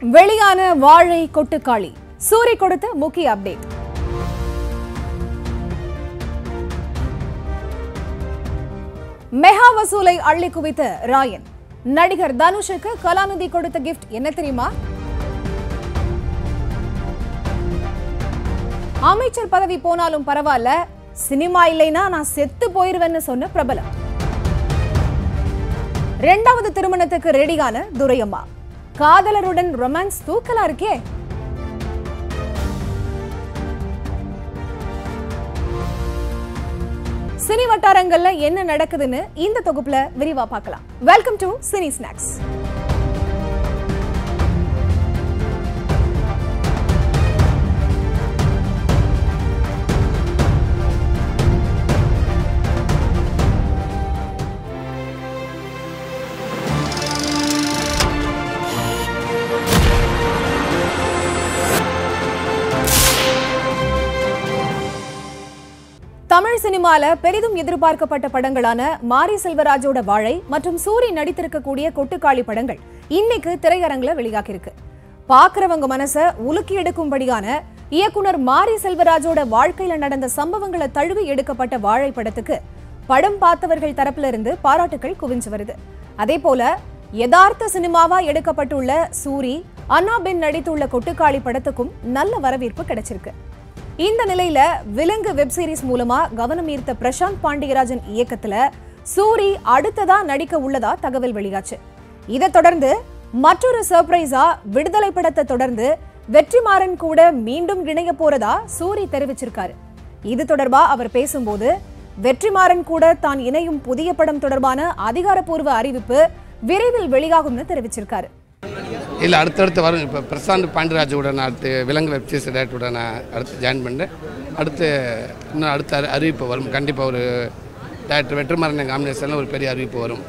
வெளியான வாழை கொட்டுக்காளி சூரி கொடுத்த முக்கிய அப்டேட் மெகா வசூலை அள்ளி குவித்த ராயன் நடிகர் தனுஷுக்கு கலாநிதி கொடுத்த கிஃப்ட் என்ன தெரியுமா அமைச்சர் பதவி போனாலும் பரவாயில்ல சினிமா இல்லைன்னா நான் செத்து போயிருவேன்னு சொன்ன பிரபலம் இரண்டாவது திருமணத்துக்கு ரெடியான துரையம்மா காதலருடன் ரொமான்ஸ் தூக்கலா இருக்கே சினி வட்டாரங்கள்ல என்ன நடக்குதுன்னு இந்த தொகுப்புல விரிவா பார்க்கலாம் welcome to cine snacks Tamil சினிமால பெரிதும் எதிர்பார்க்கப்பட்ட படங்களான மாரி செல்வராஜோட வாழை மற்றும் சூரி நடித்திருக்கக்கூடிய கொட்டுக்காளி படங்கள் இன்னைக்கு திரையரங்குல வெளியாகிருக்கு பாக்குறவங்க மனச உலுக்கி எடுக்கும்படியான இயக்குனர் மாரி செல்வராஜோட வாழ்க்கையில நடந்த சம்பவங்களை தழுவி எடுக்கப்பட்ட வாழை படத்துக்கு படம் பார்த்தவர்கள் தரப்புல இருந்து பாராட்டுகள் குவிஞ்சு வருது அதே போல யதார்த்த சினிமாவா எடுக்கப்பட்டுள்ள சூரி அண்ணா பென் நடித்துள்ள கொட்டுக்காளி படத்துக்கும் நல்ல வரவேற்பு கிடைச்சிருக்கு இந்த நிலையில விலங்கு வெப் சீரிஸ் மூலமா கவனம் ஈர்த்த பிரசாந்த் பாண்டியராஜன் இயக்கத்துல சூரி அடுத்ததா நடிக்க உள்ளதா தகவல் வெளியாச்சு இதை தொடர்ந்து மற்றொரு சர்ப்ரைஸா விடுதலை படத்தை தொடர்ந்து வெற்றிமாறன் கூட மீண்டும் இணைய போறதா சூரி தெரிவிச்சிருக்காரு இது தொடர்பா அவர் பேசும்போது வெற்றிமாறன் கூட தான் இணையும் புதிய படம் தொடர்பான அதிகாரப்பூர்வ அறிவிப்பு விரைவில் வெளியாகும்னு தெரிவிச்சிருக்காரு இல்லை அடுத்தடுத்து வரும் இப்போ பிரசாந்த் பாண்டியராஜோட நான் அடுத்து விலங்கு வெப்சீரிஸ் டேரக்டரோட நான் அடுத்து ஜாயின் பண்ணேன் அடுத்து இன்னும் அடுத்த அறி- அறிவிப்பு வரும் கண்டிப்பாக ஒரு டேரக்டர் வெற்றிமாறன் காம்பினேஷனில் ஒரு பெரிய அறிவிப்பு வரும்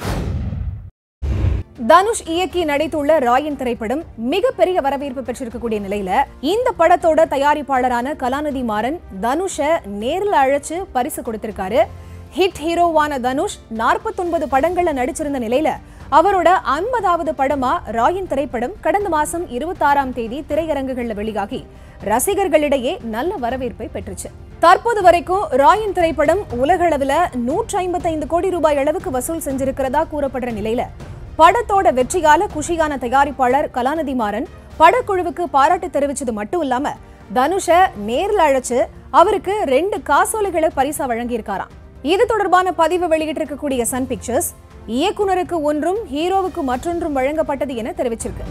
தனுஷ் இயக்கி நடித்துள்ள ராயன் திரைப்படம் மிகப்பெரிய வரவேற்பு பெற்றிருக்கக்கூடிய நிலையில இந்த படத்தோட தயாரிப்பாளரான கலாநிதி மாறன் தனுஷ நேர்ல அழைச்சு பரிசு கொடுத்திருக்காரு ஹிட் ஹீரோவான தனுஷ் 49 படங்கள்ல நடிச்சிருந்த நிலையில அவரோட ஐம்பதாவது படமா ராயன் திரைப்படம் கடந்த மாசம் இருபத்தாறாம் தேதி திரையரங்குகள்ல வெளியாகி ரசிகர்களிடையே நல்ல வரவேற்பை பெற்றுச்சு தற்போது வரைக்கும் ராயன் திரைப்படம் உலகளவுல நூற்றி ஐம்பத்தைந்து கோடி ரூபாய் அளவுக்கு வசூல் செஞ்சிருக்கிறதா கூறப்படுற நிலையில படத்தோட வெற்றியால குஷியான தயாரிப்பாளர் கலாநிதி மாறன் படக்குழுவுக்கு பாராட்டு தெரிவிச்சது மட்டும் இல்லாம தனுஷ நேர்ல அழைச்சு அவருக்கு ரெண்டு காசோலைகளை பரிசா வழங்கியிருக்காராம் இது தொடர்பான பதிவு வெளியிட்டிருக்கக்கூடிய சன் பிக்சர்ஸ் இயக்குனருக்கு ஒன்றும் ஹீரோவுக்கு மற்றொன்றும் வழங்கப்பட்டது என தெரிவிச்சிருக்கு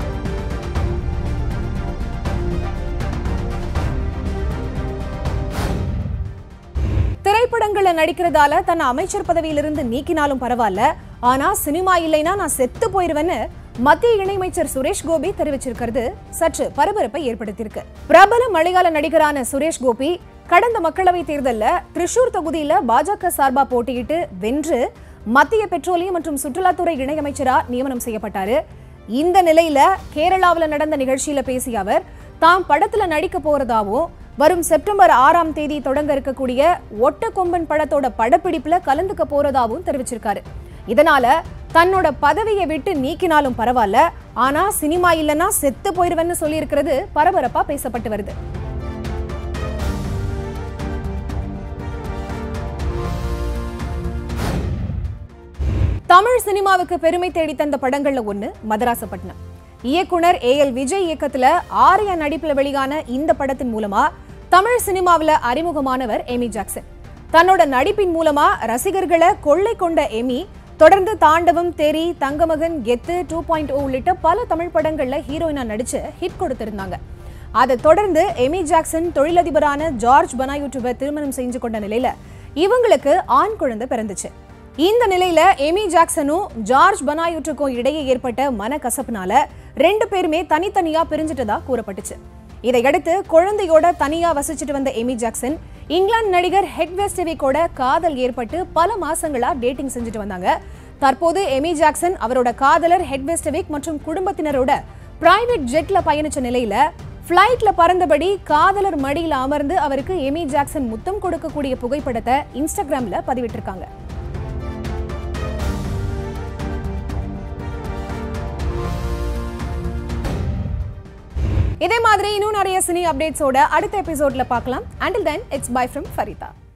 திரைப்படங்கள்ல நடிக்கிறதால தன்னை அமைச்சர் பதவியிலிருந்து நீக்கினாலும் பரவாயில்ல ஆனா சினிமா இல்லைன்னா நான் செத்து போயிருவேன்னு மத்திய இணையமைச்சர் சுரேஷ் கோபி தெரிவிச்சிருக்கிறது சற்று பரபரப்பை ஏற்படுத்தியிருக்கு பிரபல மலையாள நடிகரான சுரேஷ் கோபி கடந்த மக்களவை தேர்தல்ல திரிஷூர் தொகுதியில பாஜக சார்பா போட்டியிட்டு வென்று மத்திய பெட்ரோலியம் மற்றும் சுற்றுலாத்துறை இணையமைச்சரா நியமனம் செய்யப்பட்டாரு இந்த நிலையில கேரளாவுல நடந்த நிகழ்ச்சியில பேசிய அவர் தாம் படத்துல நடிக்க போறதாவும் வரும் செப்டம்பர் ஆறாம் தேதி தொடங்க இருக்கக்கூடிய ஒட்ட கொம்பன் படத்தோட படப்பிடிப்புல கலந்துக்க போறதாவும் தெரிவிச்சிருக்காரு இதனால தன்னோட பதவியை விட்டு நீக்கினாலும் பரவாயில்ல ஆனா சினிமா இல்லைன்னா செத்து போயிருவேன்னு சொல்லியிருக்கிறது பரபரப்பா பேசப்பட்டு வருது தமிழ் சினிமாவுக்கு பெருமை தேடி தந்த படங்கள்ல ஒண்ணு மதராசப்பட்டினம் இயக்குனர் ஏ எல் விஜய் இயக்கத்துல ஆர்யா நடிப்புல வெளியான இந்த படத்தின் மூலமா தமிழ் சினிமாவுல அறிமுகமானவர் எமி ஜாக்சன் தன்னோட நடிப்பின் மூலமா ரசிகர்களை கொள்ளை கொண்ட எமி தொடர்ந்து தாண்டவம் தெரி தங்கமகன் கெத்து டூ பாயிண்ட் உள்ளிட்ட பல தமிழ் படங்கள்ல ஹீரோயினா நடிச்சு ஹிட் கொடுத்திருந்தாங்க அதை தொடர்ந்து எமி ஜாக்சன் தொழிலதிபரான ஜார்ஜ் பனாயூட்டுவை திருமணம் செஞ்சு கொண்ட நிலையில இவங்களுக்கு ஆண் குழந்தை பிறந்துச்சு இந்த நிலையில எமி ஜாக்சனும் ஜார்ஜ் பனாயுட்டுக்கும் இடையே ஏற்பட்ட மனக்கசப்புனால ரெண்டு பேருமே தனித்தனியா பிரிஞ்சிட்டதா கூறப்பட்டுச்சு இதையடுத்து குழந்தையோட தனியா வசிச்சுட்டு வந்த எமி ஜாக்சன் இங்கிலாந்து நடிகர் ஹெட் வெஸ்டவிக்கோட காதல் ஏற்பட்டு பல மாசங்களா டேட்டிங் செஞ்சுட்டு வந்தாங்க தற்போது எமி ஜாக்சன் அவரோட காதலர் ஹெட் வெஸ்டவிக் மற்றும் குடும்பத்தினரோட பிரைவேட் ஜெட்ல பயணிச்ச நிலையில ஃப்ளைட்ல பறந்தபடி காதலர் மடியில அமர்ந்து அவருக்கு எமி ஜாக்சன் முத்தம் கொடுக்கக்கூடிய புகைப்படத்தை இன்ஸ்டாகிராம்ல பதிவிட்டிருக்காங்க இதே மாதிரி இன்னும் நிறைய சினி அப்டேட்ஸோட அடுத்த எபிசோட்ல பார்க்கலாம் until then it's bye from Farida